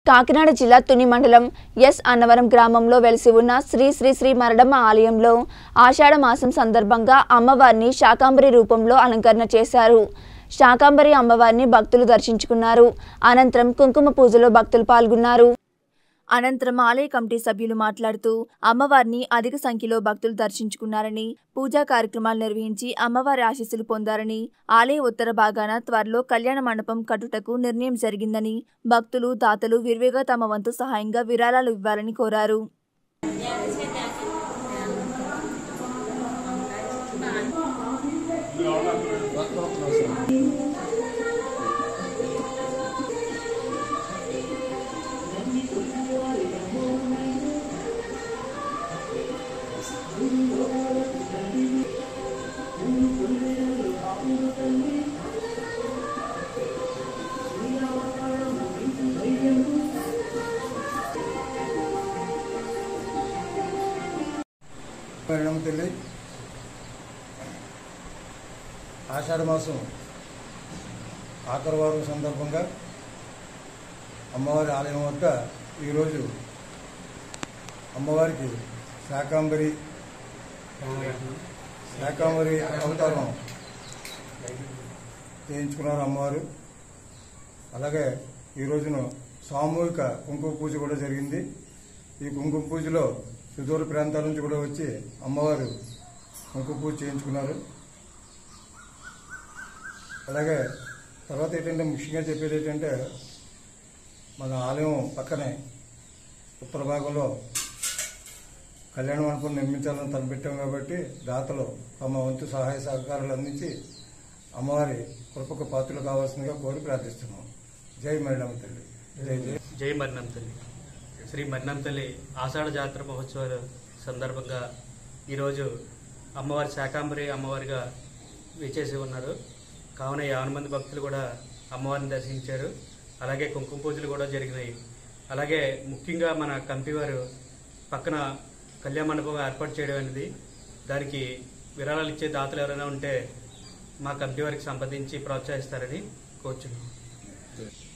కాకినాడ జిల్లా తుని మండలం ఎస్ అన్నవరం గ్రామంలో వెలిసి ఉన్న శ్రీ శ్రీ శ్రీ మరడమ్మ ఆలయంలో ఆషాఢ మాసం సందర్భంగా అమ్మవారిని శాకాంబరి రూపంలో అలంకరణ చేశారు శాకాంబరి అమ్మవారిని భక్తులు దర్శించుకున్నారు అనంతరం కుంకుమ పూజలో భక్తులు పాల్గొన్నారు అనంతరం ఆలయ కమిటీ సభ్యులు మాట్లాడుతూ అమ్మవారిని అధిక సంఖ్యలో భక్తులు దర్శించుకున్నారని పూజా కార్యక్రమాలు నిర్వహించి అమ్మవారి ఆశీస్సులు పొందారని ఆలయ ఉత్తర భాగాన త్వరలో కళ్యాణ మండపం కట్టుటకు నిర్ణయం జరిగిందని భక్తులు దాతలు విరివిగా తమ వంతు సహాయంగా విరాళాలు ఇవ్వాలని కోరారు పరిణామం తల్లి ఆషాఢ మాసం ఆఖరి వారం సందర్భంగా అమ్మవారి ఆలయం వద్ద ఈరోజు అమ్మవారికి శాకాంబరి శాకాంబరి అవతారం చేయించుకున్నారు అమ్మవారు అలాగే ఈ రోజున సామూహిక కుంకుమ పూజ కూడా జరిగింది ఈ కుంకుమ పూజలో సుదూర ప్రాంతాల నుంచి కూడా వచ్చి అమ్మవారు కుంకుమ పూజ చేయించుకున్నారు అలాగే తర్వాత ఏంటంటే ముఖ్యంగా చెప్పేది ఏంటంటే మన ఆలయం పక్కనే ఉత్తర భాగంలో కళ్యాణ మండపం నిర్మించాలని తలపెట్టాం కాబట్టి దాతలు తమ వంతు సహాయ సహకారాలు అందించి అమ్మవారి కృపకు పాత్రలు కావాల్సిందిగా కోరి ప్రార్థిస్తున్నాం జై మరిడమ్మ తల్లి జై జై జై మరణం తల్లి శ్రీ మరణం తల్లి ఆషాఢ జాతర మహోత్సవాల సందర్భంగా ఈరోజు అమ్మవారి శాకాంబరి అమ్మవారిగా విచేసి ఉన్నారు కావున యావన మంది భక్తులు కూడా అమ్మవారిని దర్శించారు అలాగే కుంకుమ పూజలు కూడా జరిగినాయి అలాగే ముఖ్యంగా మన కమిటీ వారు పక్కన కళ్యాణ మండపం ఏర్పాటు చేయడం అనేది దానికి విరాళాలు ఇచ్చే దాతలు ఎవరైనా ఉంటే మా కమిటీ వారికి సంప్రదించి ప్రోత్సహిస్తారని కోరుచున్నాం